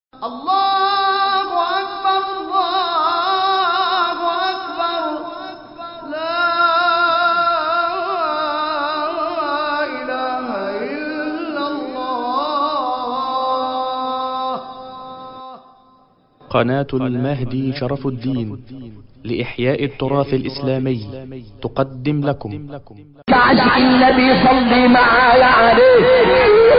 الله أكبر الله أكبر لا إله إلا الله قناة المهدي شرف الدين لإحياء التراث الإسلامي تقدم لكم تعشق النبي صلي معايا عليه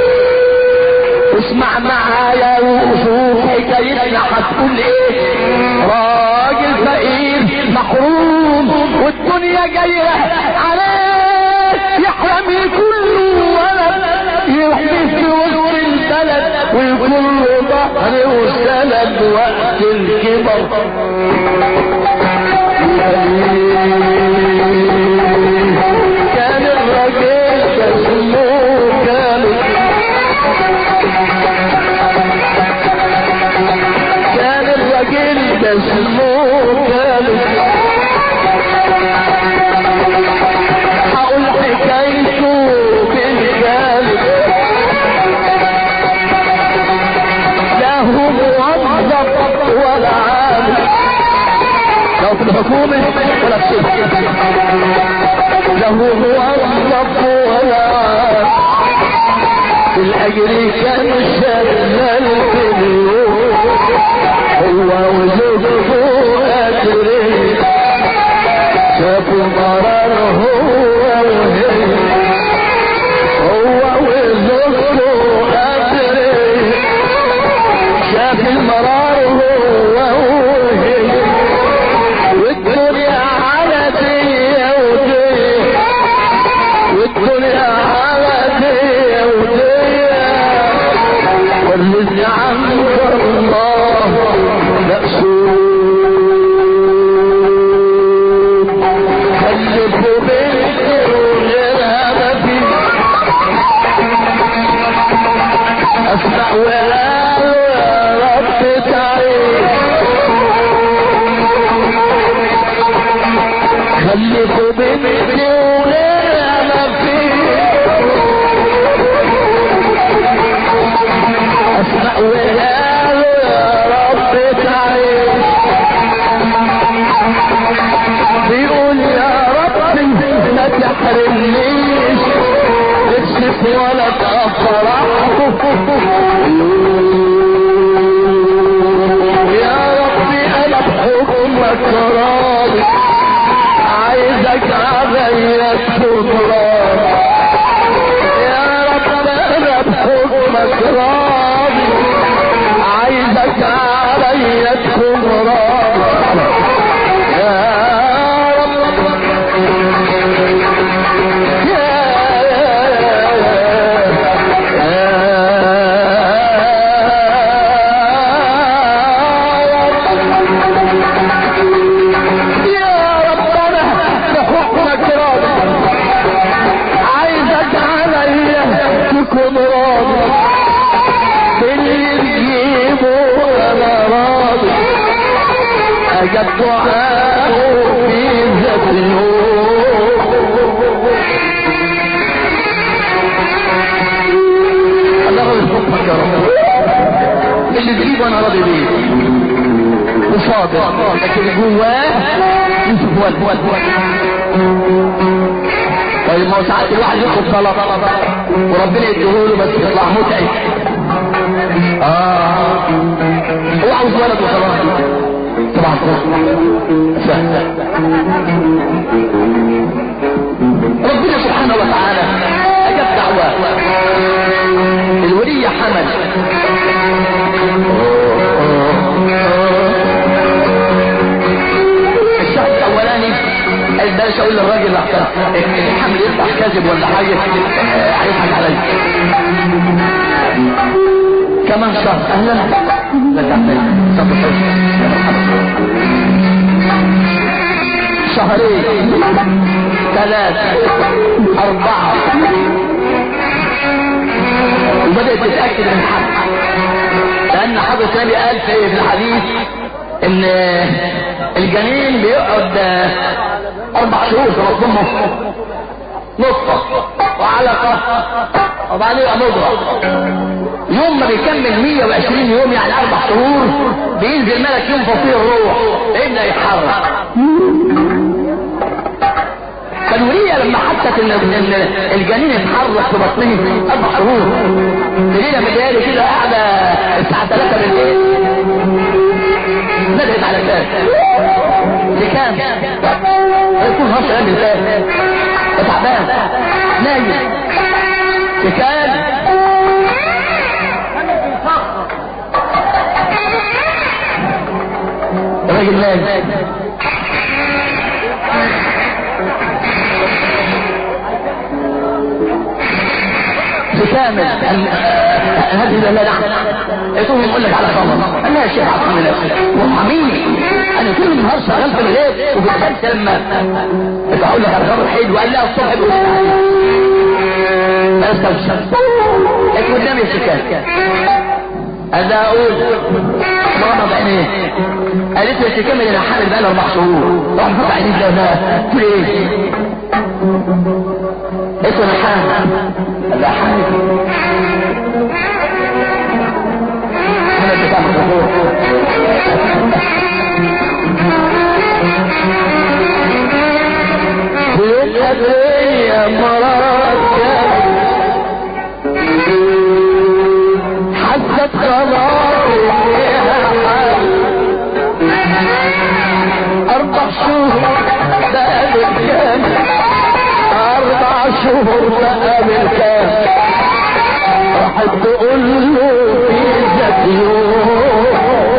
اسمع معايا وشوف حكايتنا هتقول ايه راجل فقير محروم والدنيا جايه عليه يحرم كله ولد يحمي في وسط البلد ويكون له ظهر وسند وقت الكبر كان الراجل اسمه كامل كان الراجل اسمه كامل هقول حكايته بالكامل لا هو موظف ولا عامل لو في الحكومة ولا في الشركة له موظف ولا عامل الأجر كان شغال في اليوم هو وزوجته قادرين شافوا مرار هو وهي هو وزوجته قادرين شاف المرار هو وهي والدنيا على دي ودي والدنيا على دي ودي والرزق عند الله مقسوم خلفوا بنتي وغيرها ما في اسمع وقال يا رب تعيش خلفوا بنتي وغيرها ما في اسمع وقال يا رب تعيش بيقول يا رب ما تحرمنيش اكشف ولا تأفرح يا ربي انا بحكمك راضي عايزك عليا تضرب يا رب انا بحكمك راضي عايزك عليا تضرب يا رب يا يا ربنا بحكمك راضي عايزك عليا تكون راضي باللي تجيبه انا راضي اجاب دعاءه في ذات اليوم انا راضي بحكمك يا رب اللي تجيبه انا راضي بيه وصادق لكن جواه يوسف ولد ولد طيب ما هو ساعات الواحد ياخد طلب وربنا يديهوله بس يطلع متعب اه هو عاوز ولد وخلاص طبعا سهل ربنا سبحانه وتعالى اجاب دعوة الولية حمل الشهر الاولاني بلاش اقول للراجل لحظه الحمل يطلع كاذب ولا حاجه آه، هيضحك عليا كمان شهر اهلا لا تحتاج صبر شهرين ثلاثة أربعة وبدأت تتأكد من حق لأن حضرة النبي قال في في الحديث إن الجنين بيقعد أربع شهور في بطن أمه نطفة وعلقة وبعدين يبقى مضغة يوم ما بيكمل 120 يوم يعني اربع شهور بينزل ملك يوم فيه الروح يبدا يتحرك فالولية لما حست ان إن الجنين اتحرك في بطنه اربع شهور ليلة من الليالي كده قاعدة الساعة 3 بالليل ندهت على الباب لكام؟ يكون هرش قلب الباب تعبان نايم لكام؟ الراجل نايم بكامل هذه لا نعم يقول يقول لك على خبر قال لا يا شيخ عبد الله وحميني انا طول النهار شغال في الغيب وفي الخمسه لما اقول لك على خبر حلو قال لا الصبح يقول لك لا استبشر يقول قدامي الشكاية انا اقول ماما بعينيه قالت لي الشكاية اللي انا حامل بقى اربع شهور طبعا فتح عينيك ده ده تقول ايه اسمه انا حامل قال لا حامل انا بتاع ميكروفون يا مرات حست خلاص أربع شهور بقى بالكام أربع شهور بقى بالكام راح تقول له في ذات يوم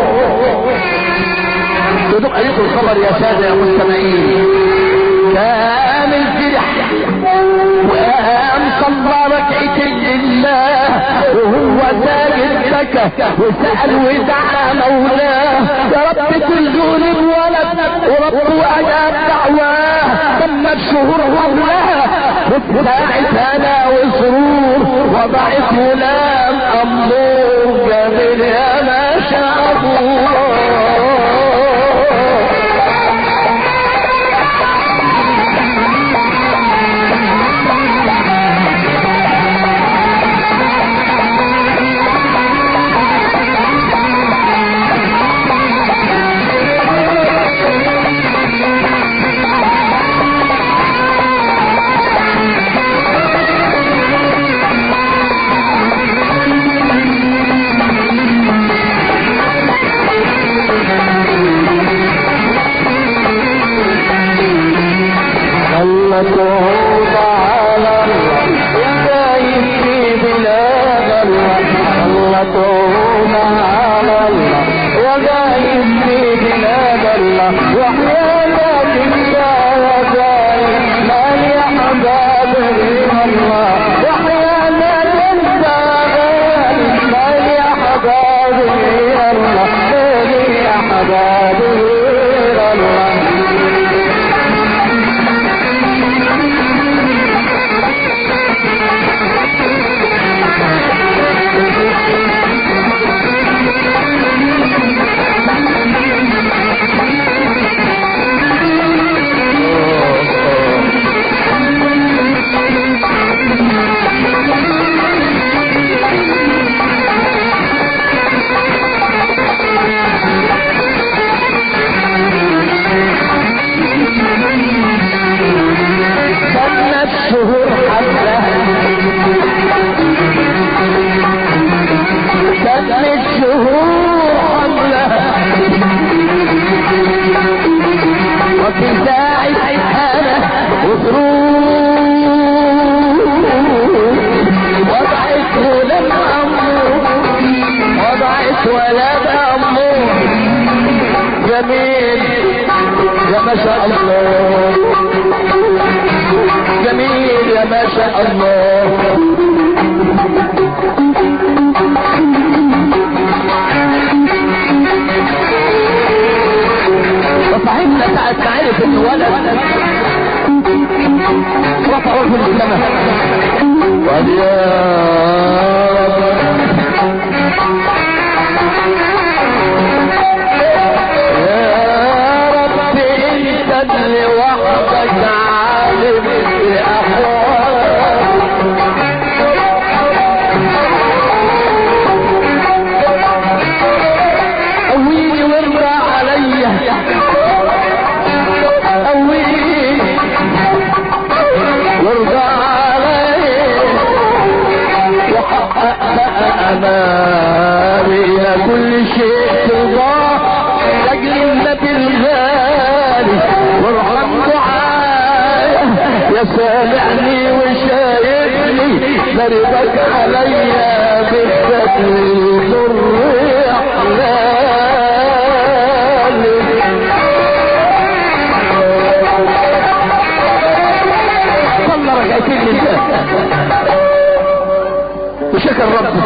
صدق عليكم الخبر يا سادة يا مستمعين كامل فرح وقام صلى ركعتين لله وهو ساجد بكى وسأل ودعا مولاه يا رب تلقوني الولد ورب أجاب دعواه تمت شهور حولها وابتاعت هنا وسرور وضعت غلام أمور جميل يا ما شاء الله صلتهم على الدايم في بلاد الله صلتهم على الله ودايم في بلاد الله وحياتك يا وزايم ما لأحباب غير الله وحياتك انت غالي ما لأحباب غير الله ما لأحباب غير الله سنة شهور حملة سنة شهور حملة وفي ساعة هنا وسرور وضعت ولد أمور وضعت ولد أمور جميل يا ما شاء الله جميل يا ما شاء الله وصاحبنا ساعة ما عرف انه ولد رفع وجهه للسماء وقال يا رب يا رب انت اللي وحدك عالم بأحوالي رضاك عليا بالبدر ضر احلالي صلى ركعتين لله وشكر ربه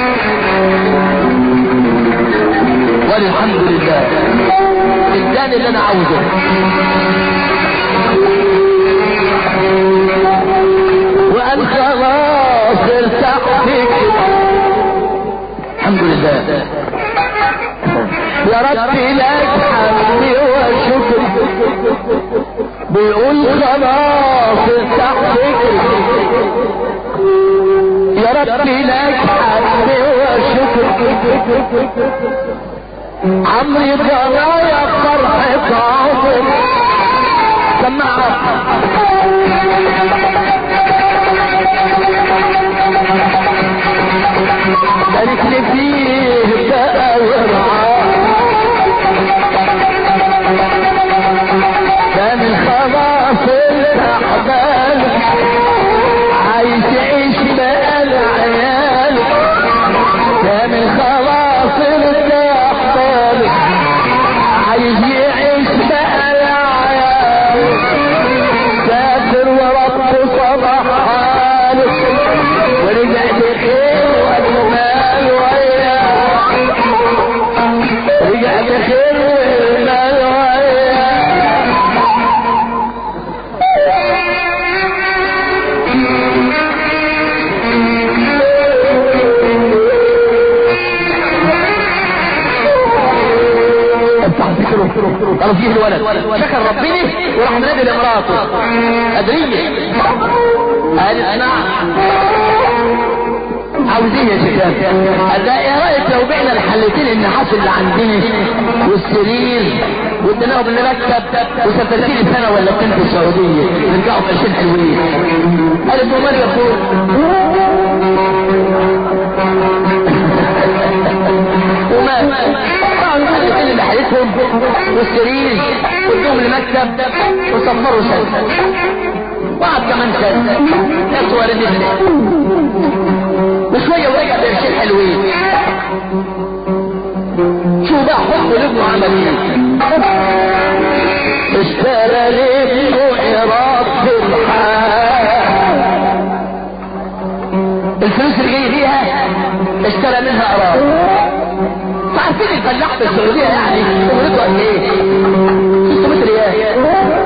والحمد لله اداني اللي انا عاوزه وقال خلاص ارتاح فيك الحمد لله يا رب لك حمدي وشكر بيقول خلاص ارتاح فيك يا رب لك حمدي وشكر عمري ضرايا فرحة عمر سمعها بارك لي فيه بقى ورعاه كان خلاص التعبان عايز يعيش بقى العيال كان خلاص التعبان عايز يعيش بقى العيال سافر ورب صباح حاله ورجع بخير والمال وياه رجع بخير والمال وياه افتح ذكره قالوا فيه الولد شكر ربنا وراح منادي لمراته ادريه قالت نعم عاوزين يا شباب قال ده ايه رايك لو بعنا الحلتين النحاس اللي عندنا والسرير واديناهم المكتب وسفرتين سنه ولا اتنين في السعوديه نرجعوا في 20 حلوين قال ابن عمر يقول وما طبعا الحلتين اللي حلتهم والسرير ودوهم المكتب وصفروا سنه وقعد كمان سنه ناس والدين وشوية ورجع بقرشين حلوين شو بقى حب لابنه عمل ايه اشترى لابنه ايراد في الحال الفلوس اللي جاي فيها اشترى منها اراضي عارفين الفلاح في السعودية يعني قيمته قد ايه 600 ريال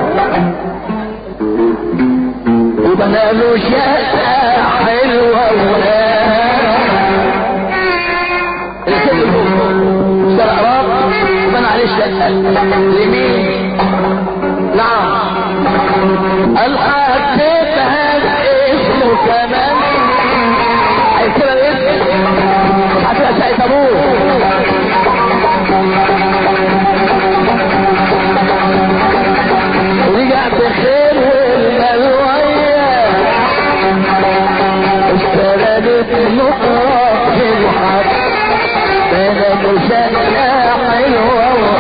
وبنى له شقة حلوة اشترى أراضي وبنى عليه شقة لمين؟ نعم قال حطيتها اسمه كمان هيكتبها الاسم هتبقى شقة ابوه ورجع بخير والملوية اشترت مقرف في الحق بلد شقة حلوة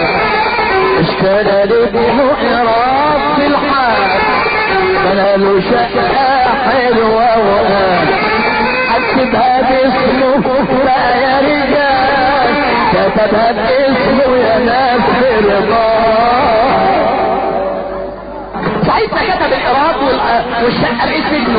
اشترت مقرف في الحق بلد شقة حلوة حسبها باسمه بقى يا رجال كتبها باسمه يا ناس برضاه ساعتها كتب الإراد وال- والشقة باسم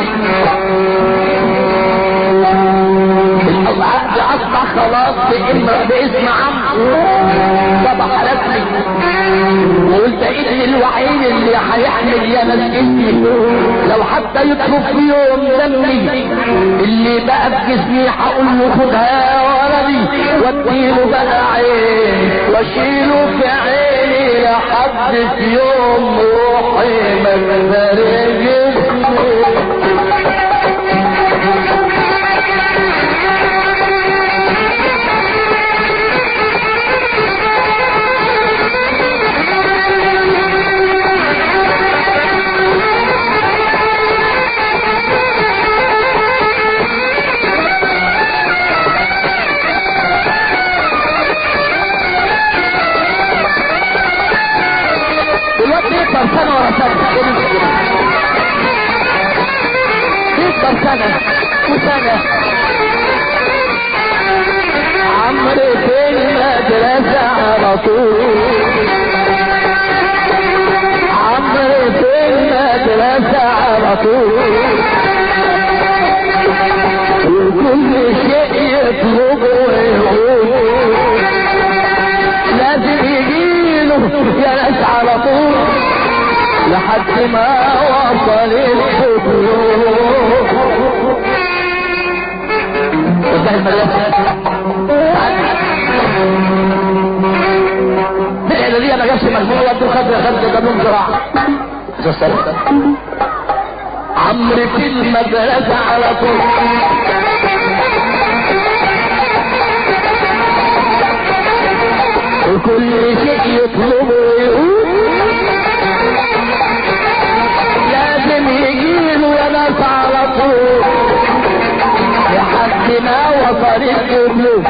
ابنه العقد أصبح خلاص باسم باسم عمرو طبع رسمي وقلت ابن الوحيد اللي هيحمل يا مسكتي لو حتى يدخل في يوم دمي اللي بقى في جسمي هقول له خدها يا ولدي واديله بقى عين واشيله في عيني لحد في يوم روحي مكسر جسمي دلوقتي يكبر سنة ورا سنة يا ناس على طول لحد ما وصل الحدود وانتهى المدرسة بالعلالية ما جابش مجموع ودوا خد خد جاب لهم زراعة عمرو في المدرسة على طول وكل شيء يطلبه يقول لازم يجيله يا ناس على طول لحد ما وصل الدبلوم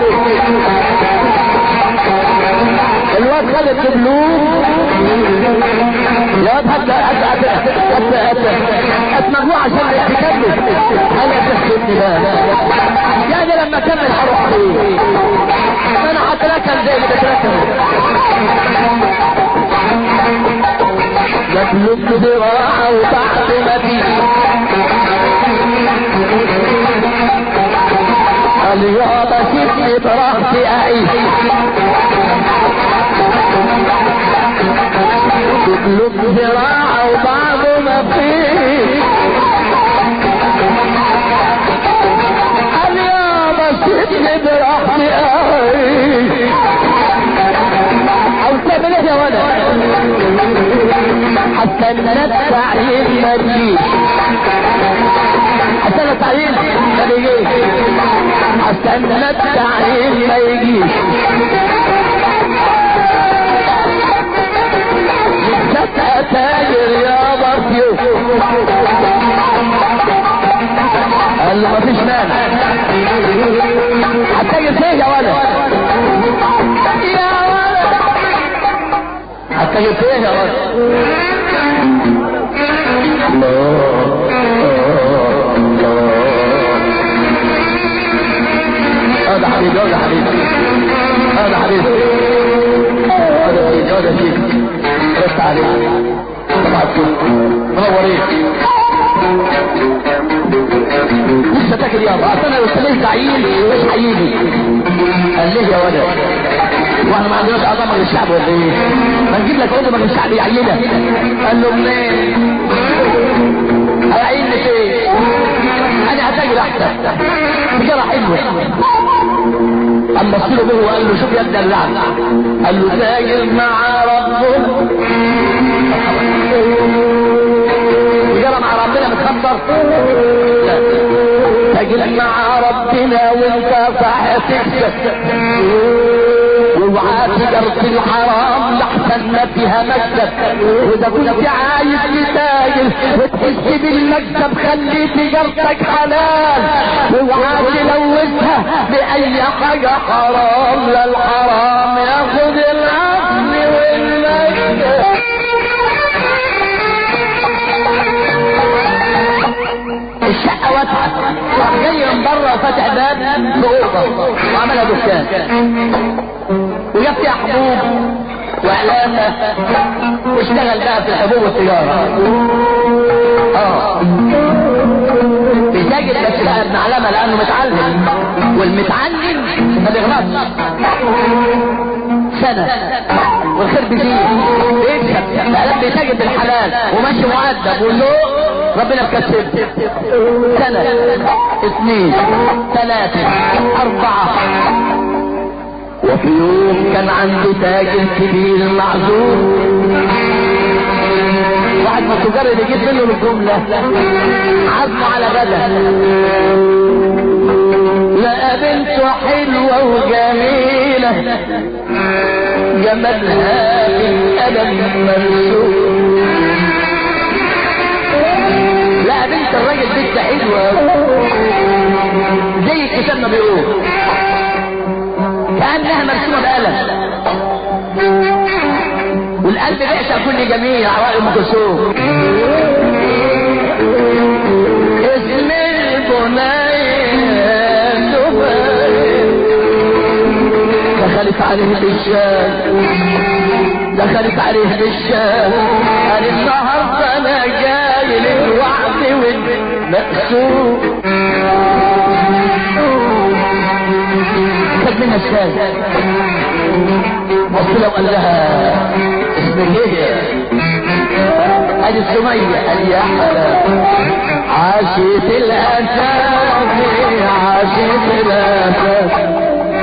الواد خد الدبلوم يا واد هات هات هات هات هات مجموعة عشان تكمل انا تحسبني بقى يعني لما كمل هروح فين انا هتركن زي ما بتركن يطلب ذراعه وبعد ما فيه قال يابا سيبني براحتي اعيش تطلب ذراعه وبعد ما فيه قال يابا سيبني براحتي اعيش او تعمل ايه يا ولد حتى الناس تعليم ما تجيش حتى التعليم ما بيجيش حتى الناس تعليم ما يجيش نبقى تاجر يا بطيو قال له مفيش مانع هتاجر فين يا ولد يا ولد هتاجر فين يا ولد هذا حبيبي هذا حبيبي هذا حبيبي هذا سيدي هذا سيدي رد عليك منورين لسه فاكر يابا اصل انا قلت ليه زعيم مش هيجي قال ليه يا ولد واحنا ما عندناش عظمه للشعب ولا ايه؟ ما نجيب لك عظمه للشعب يعينك قال له منين؟ هيعيني فين؟ انا هتاجر احسن تجاره حلوه اما بص له به وقال له شوف يا ابن اللعب قال له تاجر مع ربنا تجاره مع ربنا متخطر لا تاجر مع ربنا وانت صح تكسب واوعى تجارة الحرام لحسن ما فيها مكسب واذا كنت عايز تتاجر وتحس بالمكسب خلي تجارتك حلال واوعى تلوثها باي حاجة حرام لا الحرام ياخد العقل والمكسب الشقة واسعة راح جاي من بره وفتح باب في اوضه وعملها دكان وجاب فيها حبوب وعلامة واشتغل بقى في الحبوب والتجارة اه بيتاجر بس بقى بمعلمة لانه متعلم والمتعلم ما بيغلطش سنة والخير بيزيد بيكسب لأن بيتاجر بالحلال وماشي مؤدب والذوق ربنا مكسب سنة اثنين ثلاثة أربعة وفي يوم كان عنده تاجر كبير معذور واحد من التجار اللي يجيب منه الجملة عزمه على غدا لقى بنته حلوة وجميلة جمالها بالقلم مرسوم لا بنت الراجل بنت حلوة زي الكتاب ما بيقول كأنها مرسومة بقلم والقلب بيعشق كل جميل عوائل ام كلثوم اسم البنية دخلت عليه بالشام دخلت عليه بالشام قال النهارده انا جاي للوعد والمقسوم خد منها الشاي بص لو قال لها اسمك ايه ادي سمية ادي يا حلا عاشت الاسامي عاشت الاسامي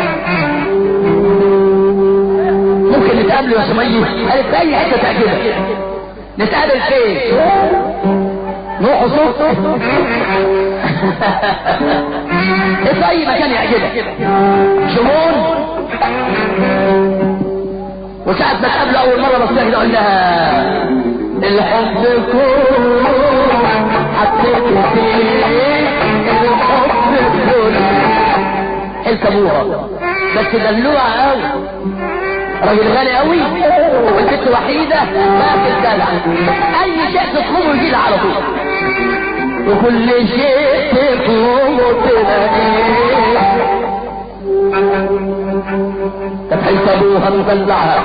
ممكن نتقابلوا يا سمية قالت في اي حته تعجبك نتقابل فين نروحوا صوت ايه في اي مكان يعجبك شمون وساعة ما تقابله أول مرة بصير كده أقول لها الحب كله حطيت فيه الحب كله حلت أبوها بس دلوعة أوي راجل غالي قوي والبنت وحيدة ما في الدلع أي شيء تطلبه يجي على طول وكل شيء تطلبه تلاقيه تحيط ابوها مدلعها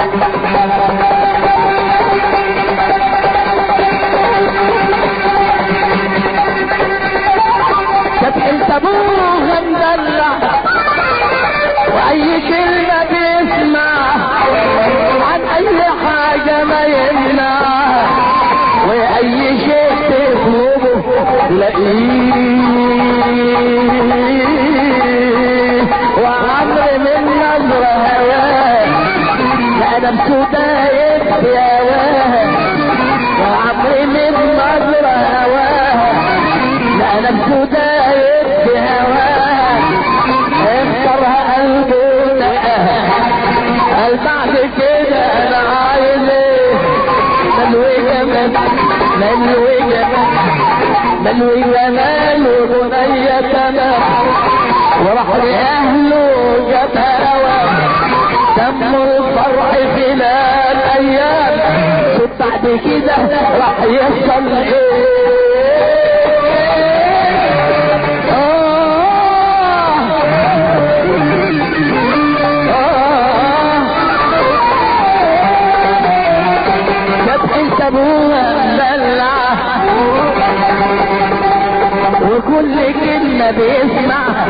تحيط ابوها مدلعها واي كلمة بيسمع عن اي حاجة ما يمنع واي شيء تطلبه تلاقيه وعمر من نظرة هواه لا انا مسودايب يا واه وعمر من نظرة هواه لا انا مسودايب هواه اختارها قلبه نقاها قال بعد كده انا عايز ايه ملوي جمال ملوي جمال ملوي جمال وبنية تمام وراح لأهله جاب هوا تم الفرح خلال أيام بعد كده راح يحصل إيه كانت ابوها مدلعه وكل كلمة بيسمعها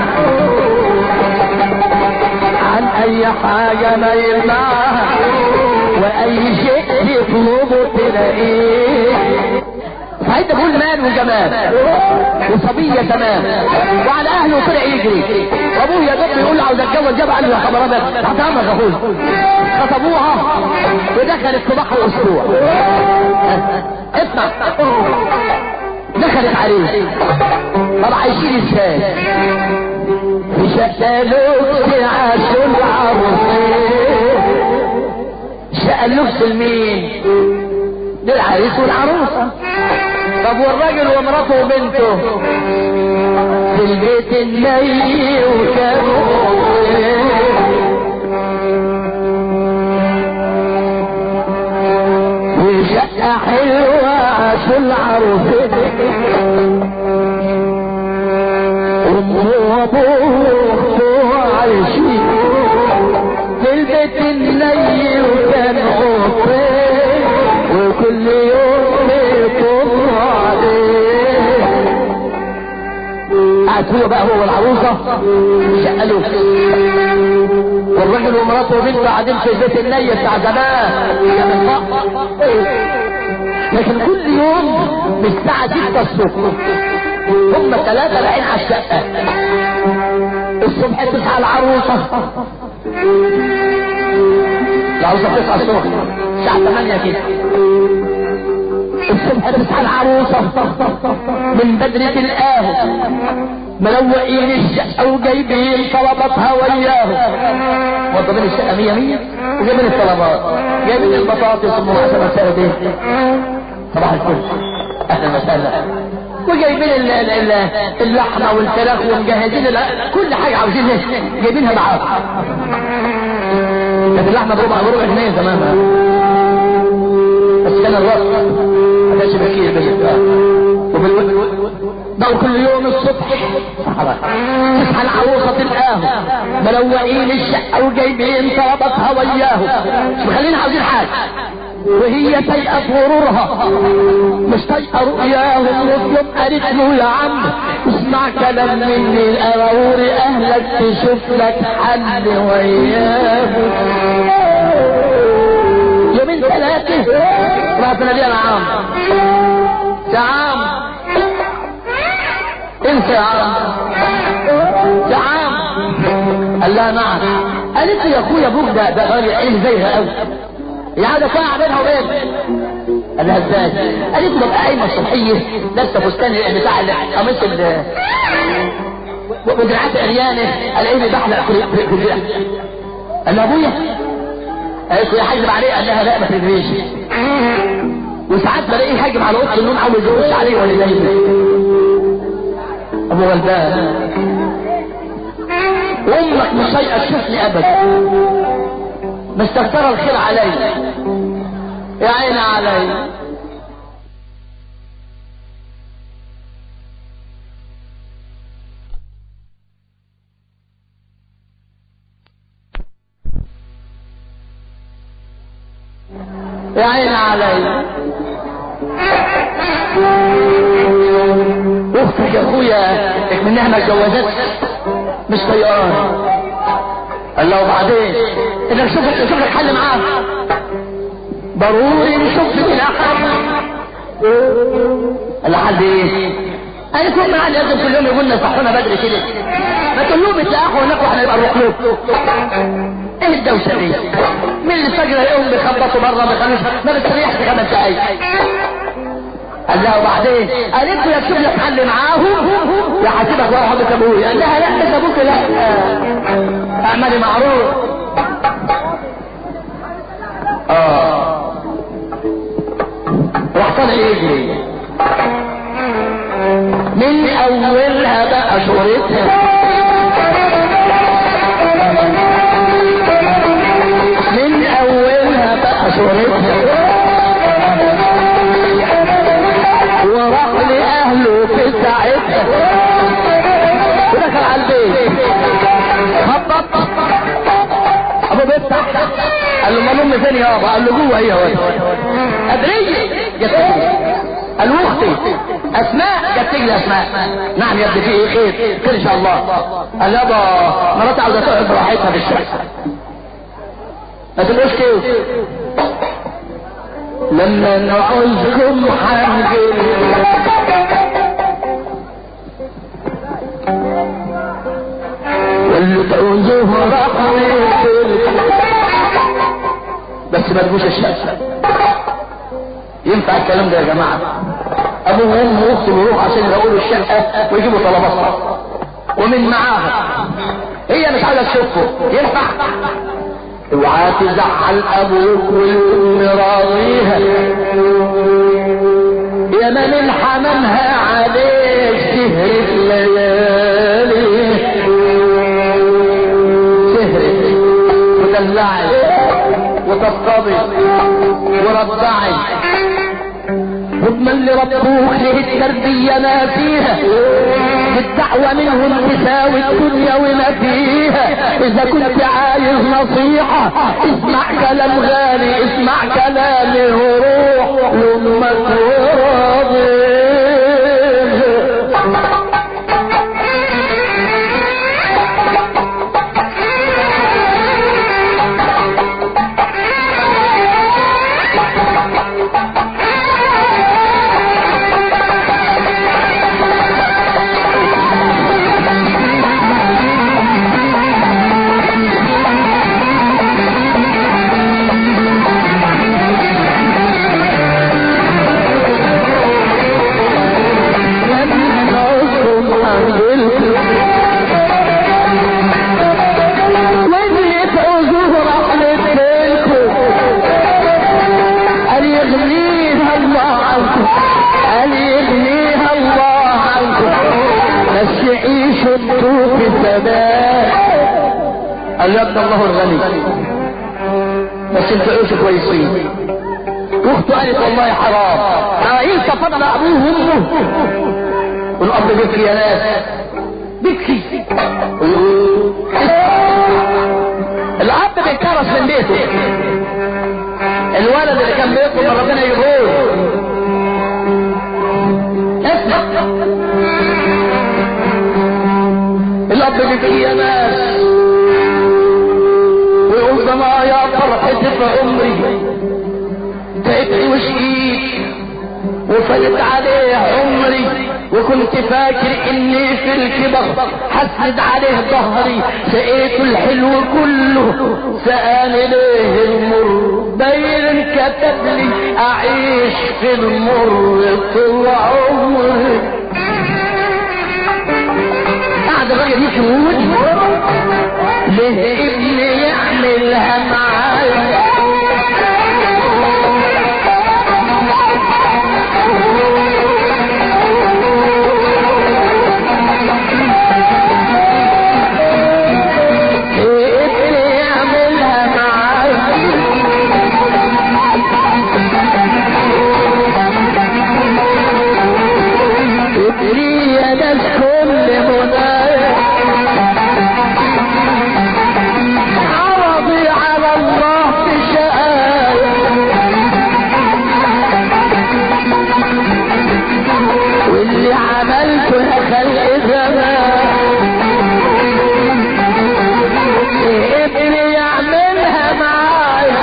عن اي حاجة ما يمنعها واي شيء يطلبه تلاقيه سعيد بقول مال وجمال وصبية تمام وعلى اهله طلع يجري وابوه يا دب يقول له عاوز اتجوز جاب قال له يا خبر ابيض تحت امرك يا اخويا خطبوها ودخلت في بحر اسبوع اسمع دخلت عليه طب عايشين ازاي شقلوك عاشوا العروسين شقلوك لمين للعريس والعروسة طب والراجل ومراته وبنته في البيت الني وكانوا وشقة حلوة عاشوا العروسين أمه وأبوه وأخوه عايشين في البيت الني وكانوا طين وكل يوم يطلع عليه قاعد هو بقى هو والعروسة شقلوه والراجل ومراته وبنته قاعدين في البيت الني بتاع زمان لكن كل يوم من الساعة 6 الصبح هم ثلاثة رايحين على الشقة الصبح تصحى العروسة العروسة تصحى الصبح الساعة 8 كده الصبح تصحى العروسة من بدرة القهوة ملوقين الشقة وجايبين طلباتها وياهم موظفين الشقة مية مية وجايبين الطلبات جايبين البطاطس ام حسن مساء صباح الفل اهلا وسهلا وجايبين ال- ال- ال- اللحمة والفراخ ومجهزين ال- كل حاجة عاوزين جايبينها معاهم كانت اللحمة بربع بربع جنيه زمان بس كان الوقت ما كانش بكير بس وبالوقت بقوا كل يوم الصبح تصحى العروسة تلقاهم ملوقين الشقة وجايبين طلباتها وياهم مش مخلينا عاوزين حاجة وهي طايقة في غرورها مش طايقة رؤياهم وفي يوم قالت له يا عم اسمع كلام مني القراوري اهلك تشوف لك حل وياهم يومين ثلاثة تناديها يا عم يا عم انت يا عم يا عم قال لها نعم قالت له يا اخويا ابوك ده ده راجل عين زيها قوي يعني ده ساعه بينها وبين قال لها ازاي؟ قالت له ببقى قايمه الصبحيه لابسه فستان بتاع القميص ال- ودراعات عريانه الاقيني بحلق في في- في الدراع قال لها ابويا قالت له يا حاج عليه قال لها لا ما تدريش وساعات بلاقيه هاجم على اوضه النوم عاوز يرش عليه ولا ينام ابو غلبان امك مش هيئه تشوفني ابدا مستكتره الخير علي يا عيني علي يا عيني علي اختك يا اخويا منها ما اتجوزتش مش طيران قال له وبعدين اذا نشوف نشوف لك حل معاه ضروري نشوف لك الاخر قال له حل ايه؟ قال لكم معاه لازم كل يوم يقول لنا صحونا بدري كده ما كل يوم يتلاقوا هناك واحنا نبقى نروح له ايه الدوشه دي؟ من الفجر يقوم بيخبطوا بره بخمس ما بتريحش خمس دقايق قال لها وبعدين قالت له يكتب لك حل معاهم يا حاسبك ورا حضرتك ابوي قال لها لا بس ابوك لا اعملي معروف اه راح طالع يجري من اولها بقى شهرتها من اولها بقى شهرتها وراح لاهله في ساعتها ودخل على البيت خبط ابو بيفتح قال له امال امي فين يابا قال له جوه هي وين ادريه جت قال له اختي اسماء جت تجري اسماء نعم يا ابني في ايه خير خير ان شاء الله قال يابا مراتي عاوزه تقعد براحتها في الشقه ما تبقوش كده لما نعوزكم حنجر واللي تعوزوه راح ويقتل بس ما تجوش الشقة ينفع الكلام ده يا جماعة ابوه وامه واخته بيروحوا عشان يلاقوا الشقة ويجيبوا طلباتها ومن معاها هي مش عايزة تشوفه ينفع اوعى تزعل ابوك والام راضيها يا من الحمامها عليك سهرت ليالي سهرت ودلعت وطبطبي ورضعي واضمن لربوك له التربية ما فيها الدعوة منهم تساوي الدنيا وما فيها اذا كنت عايز نصيحة اسمع كلام غالي اسمع كلامي وروح لامك وراضي قال يا ابن الله الغني بس انتوا عيشوا كويسين واخته قالت والله حرام عايز فضل ابوه وامه والاب بيبكي يا ناس بيبكي الاب بيتكرس من بيته الولد اللي كان بيطلب من ربنا يقول اسمع الاب بيبكي يا ناس ويقول ده ما يا فرحتي في عمري تعبت وشقيت وفلت عليه عمري وكنت فاكر اني في الكبر حسند عليه ظهري سقيت الحلو كله سأني ليه المر باين كتب لي اعيش في المر طول عمري قاعد الراجل يشوفني ليه ابني يعملها معايا ابني يعملها معايا ابني يا ناس كل منايا عرضي على الله بشقايا واللي عملته يا خلق زمان ابني يعملها معايا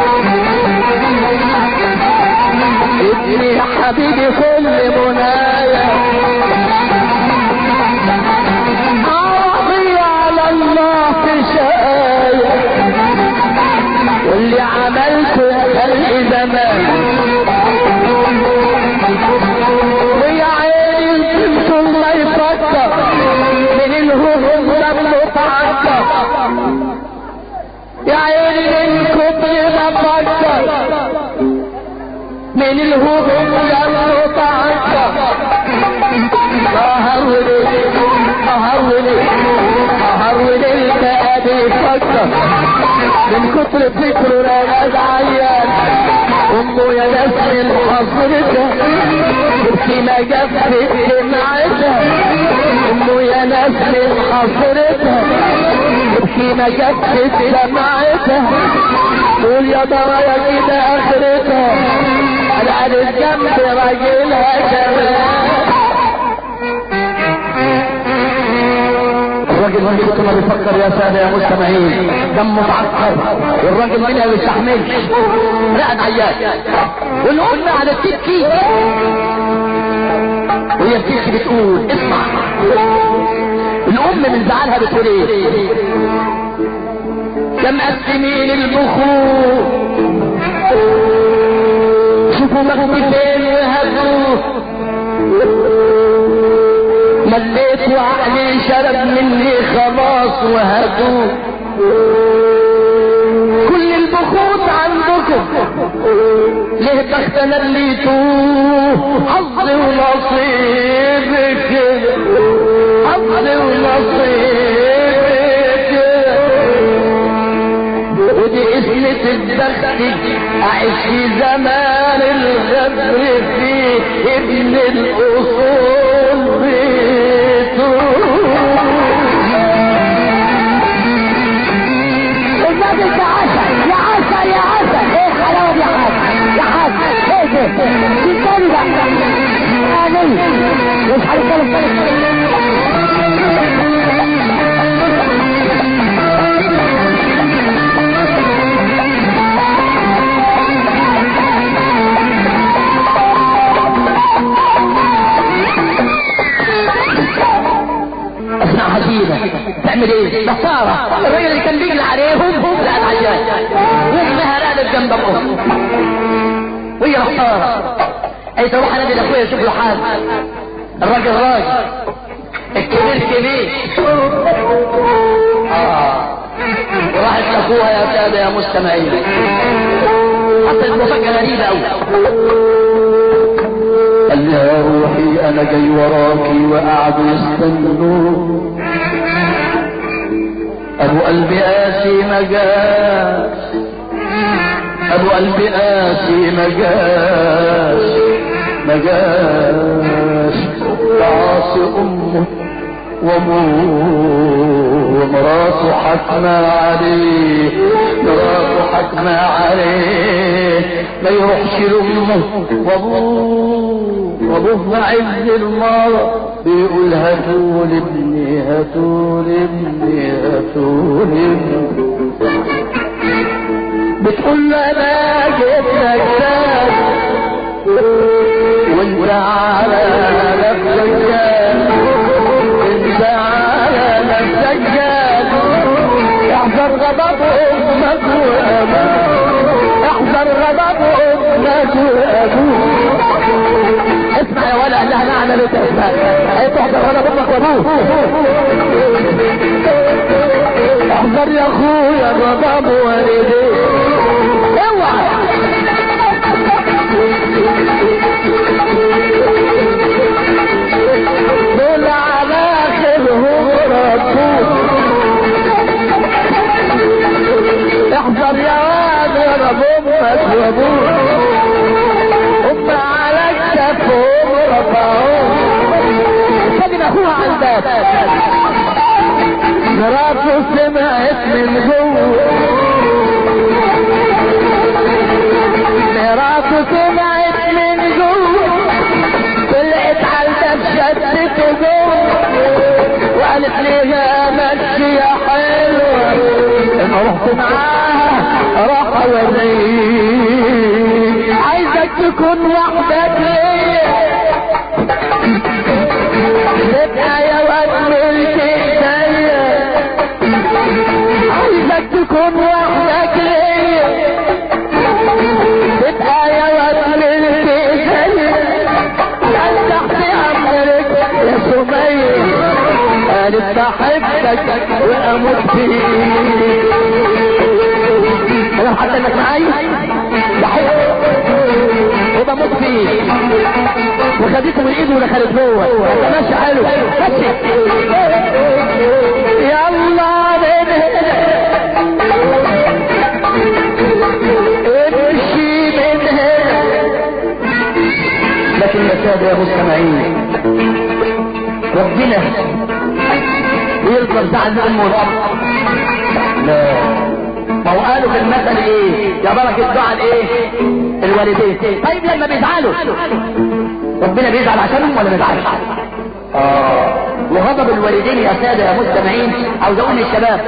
ابني يا حبيبي كل منايا عرضي على الله في شقايا واللي عملته يا خلق زمان ويا عيني البنت الله يفكر من الههم لما تعكر يا عيني من كتر ما فكر من الههم لما تعكر ظهر ولي ظهر ولي ظهر ولي بقى بيفكر من كتر فكره راجع عيان امه يا ناس من حضرتها في ما جفت دمعتها امه يا ناس من حضرتها في ما جفت دمعتها قول يا ترى يا كده اخرتها انا على الجنب راجلها كمان الراجل من كتر ما بيفكر يا ساده يا مستمعين دمه معكر والراجل منها ما بيستحملش رقد عيال والام قاعده تبكي وهي بتبكي بتقول اسمع الام من زعلها بتقول ايه يا مقسمين البخور شوفوا مخفي فين وهدوه مليت وعقلي شرب مني خلاص وهدوه كل البخوت عندكم ليه بختنا اللي توه حظي ونصيبي كده حظي ونصيبي كده ودي اسمة الدخل اعيش في زمان الغدر فيه ابن الاصول الراجل ده عسل يا عسل يا عسل ايه حلاوه يا عسل يا عسل ايه ده دي تاني بقى امين مش هنتكلم اسمع حزينة تعمل ايه بصارة الراجل اللي كان بيجري عليهم لا العجال وامها رقدت جنب امه وهي بصارة اي تروح انادي لاخويا اشوف له حال الراجل راجل الكبير كبير اه وراحت لاخوها يا ساده يا مستمعين حصلت مفاجأة غريبة قوي قال لها يا روحي انا جاي وراكي وقعدوا يستنوا ابو قلبي قاسي ما جاش ابو قلبي قاسي ما جاش ما جاش تعاصي امه وابوه ومراته حكمة عليه مراته حكمة عليه ما يروحش لامه وابوه وابوه عز المرض بيقول هاتول ابني هاتول ابني هاتول ابني بتقول له انا جيت لك تاني انت على نفسك جاد انت على نفسك جاد احذر غضب امك وابوك احذر غضب امك وابوك اسمع يا ولا اللي هنعمل انت اسمع ايه تحضر غضب امك وابوك احذر يا اخويا غضب والديك اوعى دول على اخرهم ربوك احذر يا واد غضب امك وابوك هم على كتفهم رفعوك سجن اخوها على الباب مراته سمعت من جوه مراته سمعت من جوه طلعت على الباب شدت جوه وقالت لي يا ماشي يا حلوه انا رحت معاها راح اوريك عايزك تكون وحدك ليا تبقى يا واد ملك ايديا عايزك تكون وحدك ليا تبقى يا واد ملك ايديا قال تحت امرك يا سمية قالت بحبك واموت فيك انا حتى انك معايا بحبك وبموت فيك وخدته من ايده ودخلت جوه انت ماشي حلو ماشي يلا امشي من هنا لكن يا ساده يا مستمعين ربنا يرضى زعل الام والاب لا ما هو قالوا في المثل ايه يا بركة زعل ايه الوالدين طيب لما بيزعلوا ربنا بيزعل عشانهم ولا بيزعلش اه وغضب الوالدين يا سادة يا مستمعين عاوز اقول للشباب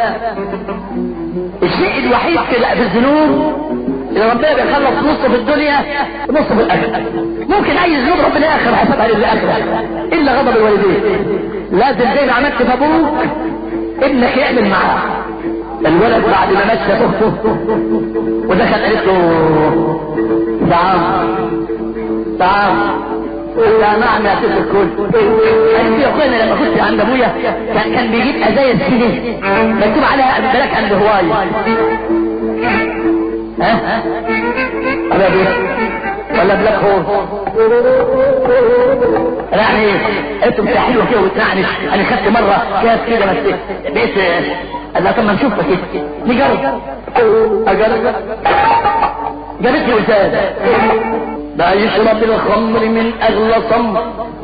الشيء الوحيد في في الذنوب اللي ربنا بيخلص نص في الدنيا ونص في الاخره ممكن اي ذنوب ربنا ياخر حسابها للاخره الا غضب الوالدين لازم زي ما عملت في ابوك ابنك يعمل معاه الولد بعد ما مشى اخته ودخل قالت له تعال تعال يا نعم يا ست الكل قالت يا اخوانا لما كنت عند ابويا كان كان بيجيب ازايز سنين مكتوب عليها بلاك عند هواي ها ابيض ولا بلاك هول يعني انتوا بتاع حلوه كده وتنعنش انا خدت مره كاس كده بس بقيت قال لها طب ما نشوفها كده نجرب اجرب جابت لي وساد بقى يشرب الخمر من اغلى صمت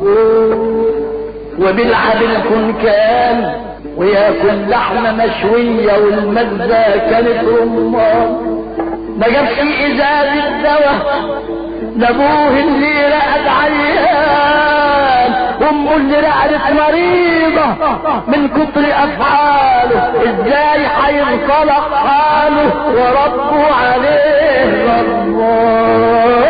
وبيلعب الكنكان وياكل لحمه مشويه والمزه كانت رمان ما جابش ازازه دواء ده ابوه اللي رقد عيان امه اللي رقدت مريضة من كتر افعاله ازاي هينطلق حاله وربه عليه ربان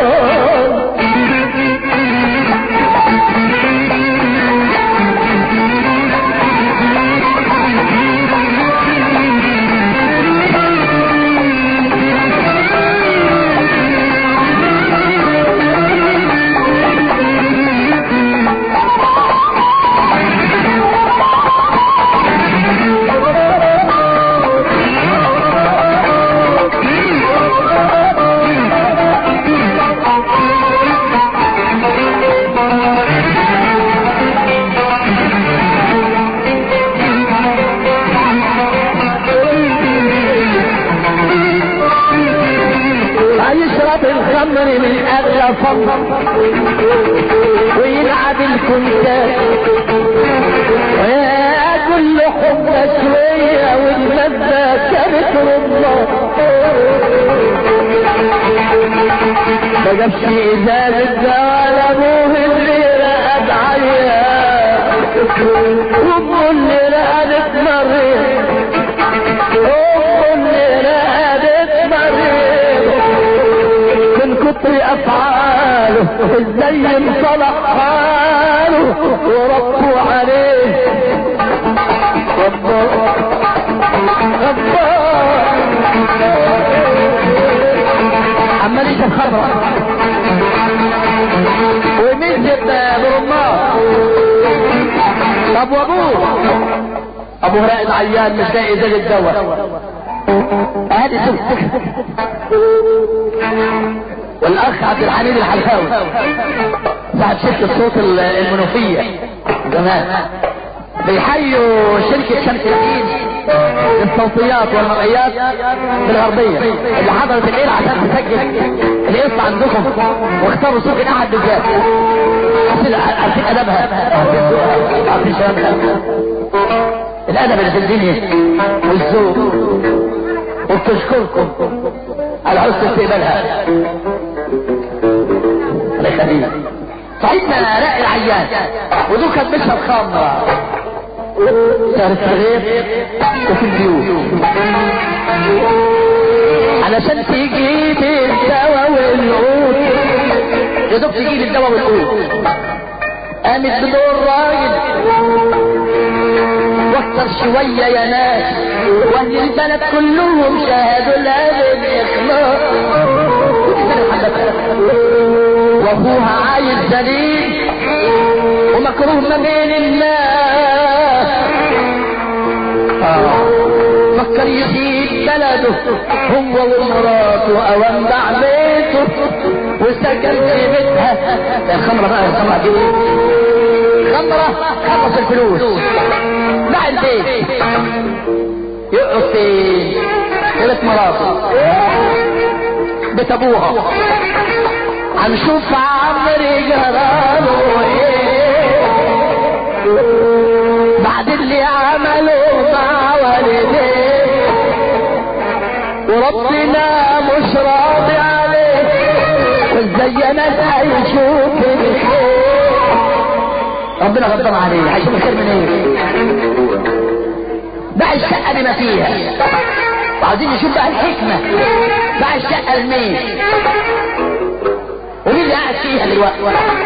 هيشرب الخمر من اغلى فضل ويلعب الكنتات وياكل لحمة شوية والمزة كانت رمضة ما جابش ازازة دواء ابوه اللي رقد عيان وامه اللي رقدت مريض امه اللي رقدت مريض من كتر افعال حاله ازاي انصلح حاله وربوا عليه غدار غدار عمال يشرب خمرة ومسك برماه طب وابوه ابوه راقد عيان مش لاقي زي الدواء ادي شوف والاخ عبد الحميد الحلفاوي ساعة شركة صوت المنوفية زمان بيحيوا شركة شمس الدين للصوتيات والمرئيات بالغربية اللي حضرت الليلة عشان تسجل القصة عندكم واختاروا صوت احد بالذات عارفين ادبها عارفين ذوقها عارفين شبابها الادب اللي في الدنيا والذوق وبتشكركم على حسن استقبالها الله يخليك صعيدنا راقي العيان ودول كان بيشرب خمره سهر الصغير وفي البيوت علشان تجيب الدواء والعود يا دوب تجيب الدواء والعود قامت بدور راجل واكتر شوية يا ناس واهل البلد كلهم شاهدوا لازم يخلق وابوها عايز دليل ومكروه ما بين الناس آه. فكر يسيب بلده هو ومراته اوام بيته وسكن في بيتها الخمرة بقى الخمرة دي خمرة خلص الفلوس باع البيت يقعد في بيت مراته بيت ابوها هنشوف عمري جراله ايه بعد اللي عمله مع والديه وربنا مش راضي عليه وازاي انا هيشوف الخير ربنا غضب عليه هيشوف الخير من ايه باع الشقه بما فيها وعايزين نشوف بقى الحكمه باع الشقه لمين ومين اللي قاعد فيها دلوقتي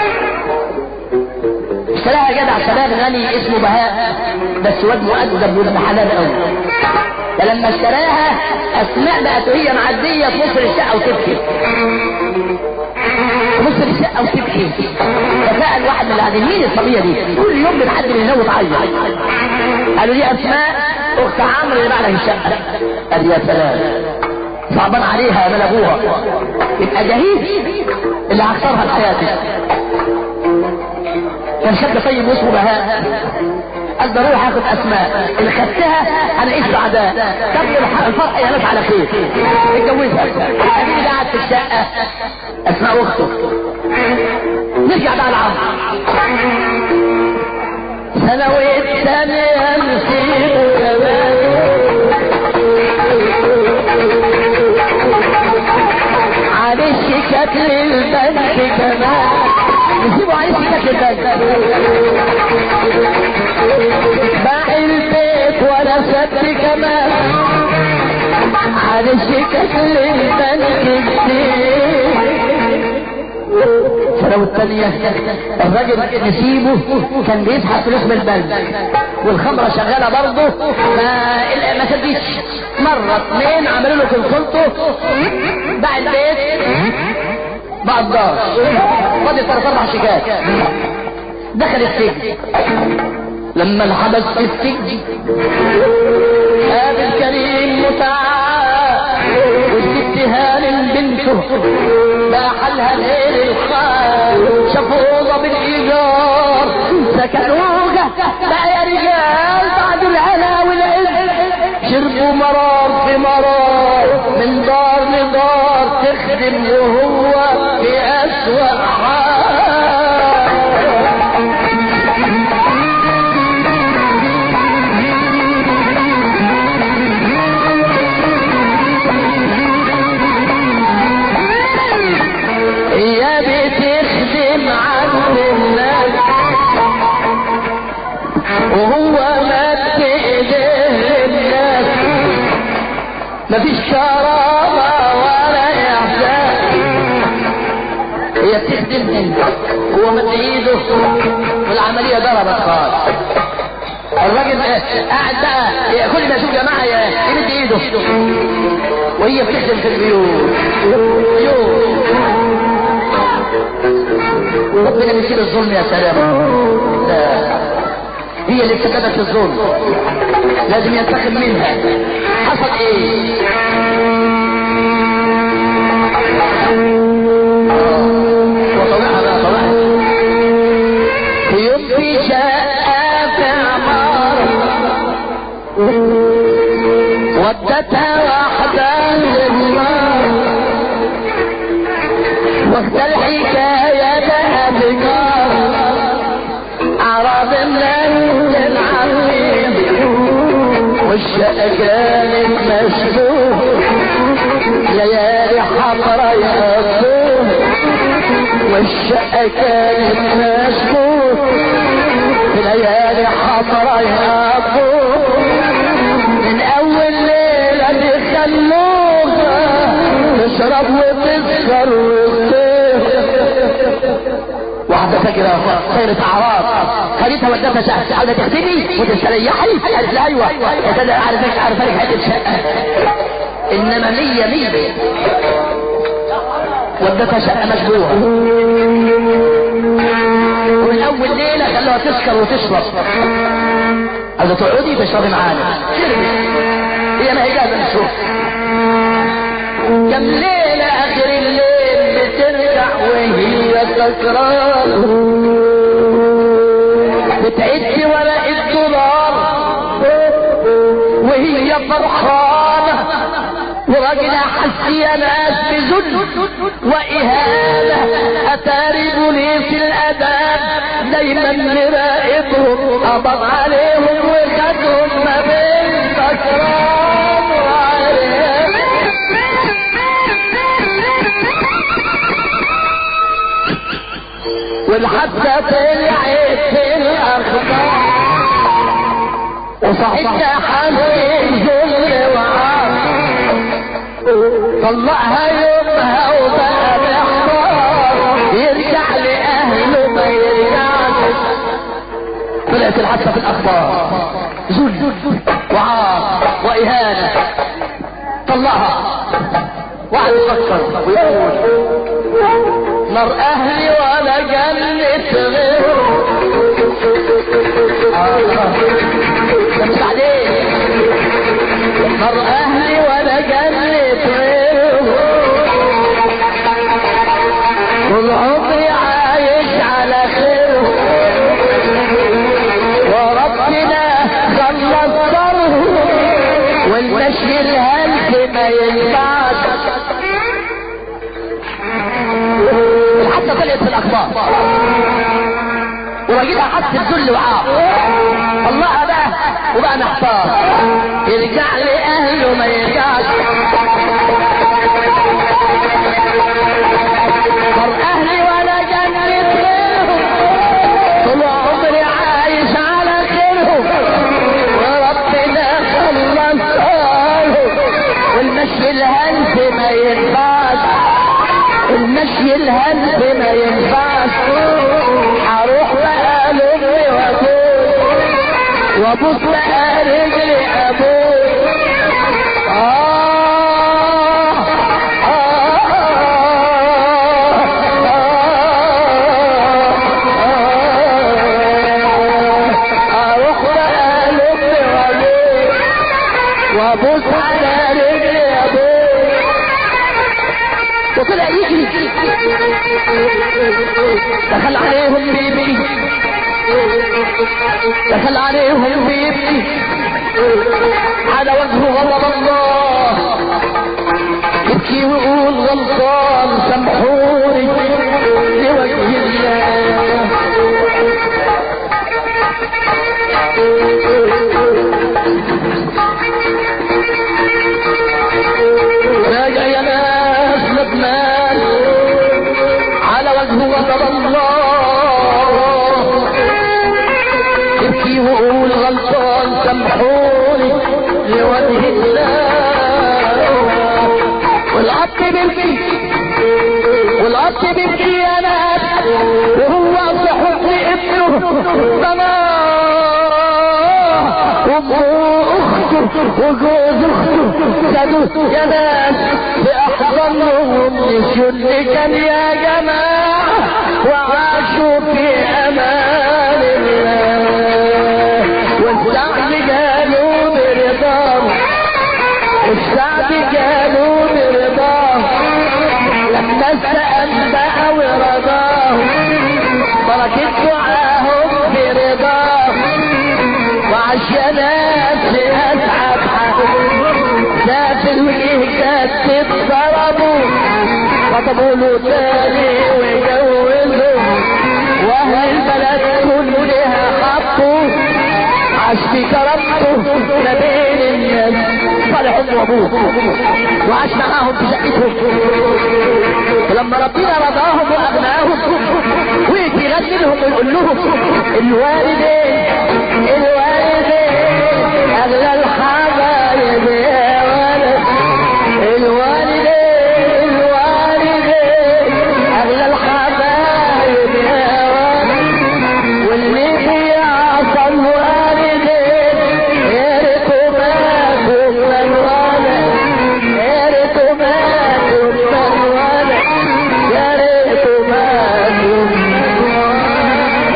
اشتراها جدع شباب غني اسمه بهاء بس واد مؤدب وابن حلال قوي فلما اشتراها اسماء بقت وهي معديه تبص للشقه وتبكي تبص للشقه وتبكي فسال واحد من القاعدين مين الصبيه دي؟ كل يوم بتعدي من هنا وتعيط قالوا دي اسماء اخت عمرو اللي بعدها الشقه قال يا سلام صعبان عليها يا مال ابوها يبقى جهيز اللي هختارها لحياتي كان شاب طيب واسمه بهاء قال ده روح اخد اسماء اللي خدتها هنعيش سعداء قبل الفرح يا ناس على خير اتجوزها مين اللي قاعد في الشقه اسماء اخته نرجع بقى لعمرو سنوات ثانية نسيبه عليه شيكات للبنك كمان نسيبه عليه شيكات للبنك باع البيت ولا سد كمان عليه شيكات للبنك كتير السنة الثانية الراجل نسيبه كان بيسحب فلوس من البنك والخمرة شغالة برضه ما ما تديش مرة اثنين عملوا له كونسلته باع البيت باع الدار فاضي ثلاث اربع شيكات دخل السجن لما انحبس في السجن قابل كريم متعب والست هانم بنته بقى حلها غير الخال شافوا اوضه بالايجار سكنوها بقى يا رجال بعد الهنا والعز شربوا مرار في مرار من دار لدار تخدم وهو في اسوأ حال هي بتخدم عند الناس وهو مد ايديه للناس مفيش كرامة هو مد ايده والعمليه ضربت خالص الراجل آه، قاعد بقى كل ما يشوف جماعه ي- يمد ايده وهي بتخدم في البيوت بيوت ربنا بيشيل الظلم يا سلام لا هي اللي ارتكبت الظلم لازم ينتقم منها حصل ايه وطلعها بقى طلعها في يوم في شقة في عمارة ودتها واحدة للنار وقت الحكاية بقى بنار أعراض الناس العظيم والشقة كانت مشبوه ليالي حمرا يقضوه والشقة كانت مشبوه ليالي حمرا يقضوه من أول ليلة بيخلوها تشرب وتسكر وتطير واحدة فاكرة خيرة أعراض خليتها ودتها شهر عاوزة تغسلي وتستريحي قالت لها أيوة يا سيدي عارفك عارفك حتة شقة إنما مية مية ودتها شقة مشبوهة والأول ليلة خلوها تسكر وتشرب عاوزة تقعدي تشربي معانا هي ما هي جاهزة نشوف كم ليلة آخر الليل بترجع وهي سكران بتعد ورق الدولار وهي فرحانة وراجلها حس يا ناس بذل وإهانة أتاري بوليس الأداب دايما مراقبهم قبض عليهم وخدهم ما بين سكران وعريان والحادثة طلعت في الأخبار وصاحبنا حزين ذل وعار طلقها يومها وبقى محتار يرجع لأهله ما يرجعش طلعت الحادثة في الأخبار ذل وعار وإهانة طلقها واحد يفكر ويقول نار اهلي ولا جنة غيره بس عليه نار اهلي ولا جنة غيره طول عمري عايش على خيره وربنا خلص ضره والمشي الهلك ما ينفعش حتى طلعت في الاخبار وراجلها حس الذل وعار الله بقى وبقى محتار يرجع لاهله ما يرجعش صار اهلي ولا جنة غيرهم طول عمري عايش على خيرهم وربنا خلصها والمشي الهلس ما ينفعش المشي الهلس ما ينفعش هروح بقى لامي وابوي وابوس بقى رجلي ابوي آه آه آه اروح بقى لامي وابوي وابوس على رجلي ابوي وطلع يجري دخل عليهم بيبي دخل عليهم بيبي على وجهه غضب الله يبكي ويقول غلطان سامحوني لوجه الله راجع يا ناس ندمان على وجهه غضب الله يبكي ويقول غلطان سامحوني لوجه الله والاب بيبكي والاب بيبكي يا ناس وهو بناه أمه أخته وجوز أخته سادوه يا ناس بأحضانهم نسيوا اللي كان يا جماعة وعاشوا في أمان الله والسعد قالوا برضاه الشعب قالوا برضاه لما استقام بقى ورضاه بركة دعاهم برضاه وعشان ناس اسعد سافر وجهك تتضربوا خطبوا له تاني وجوزوا واهل البلد كلها حطوا عاش في كرامته ما بين الناس صالح امه وابوه وعاش معاهم في شقتهم ولما ربنا رضاهم واغناهم ويجي يغني لهم ويقول لهم الوالدين الوالدين اغلى الحبايب يا ولد الوالدين الوالدين اغلى الحبايب يا ولد واللي بيعصى الوالدين يا ريته ماتوا من الولد يا ريته ماتوا من الولد يا ريته ماتوا من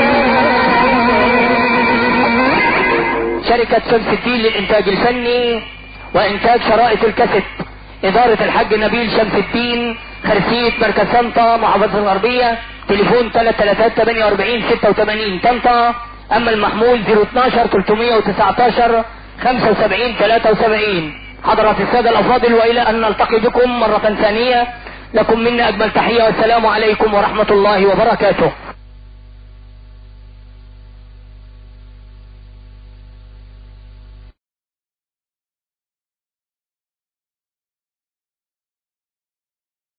الولد. شركة شمس الدين للإنتاج الفني وإنتاج شرائط الكاسيت إدارة الحاج نبيل شمس الدين خرسية مركز طنطا محافظة الغربية تليفون 338 86 طنطا أما المحمول 012 319 75 73 حضرات السادة الأفاضل وإلى أن نلتقي بكم مرة ثانية لكم منا أجمل تحية والسلام عليكم ورحمة الله وبركاته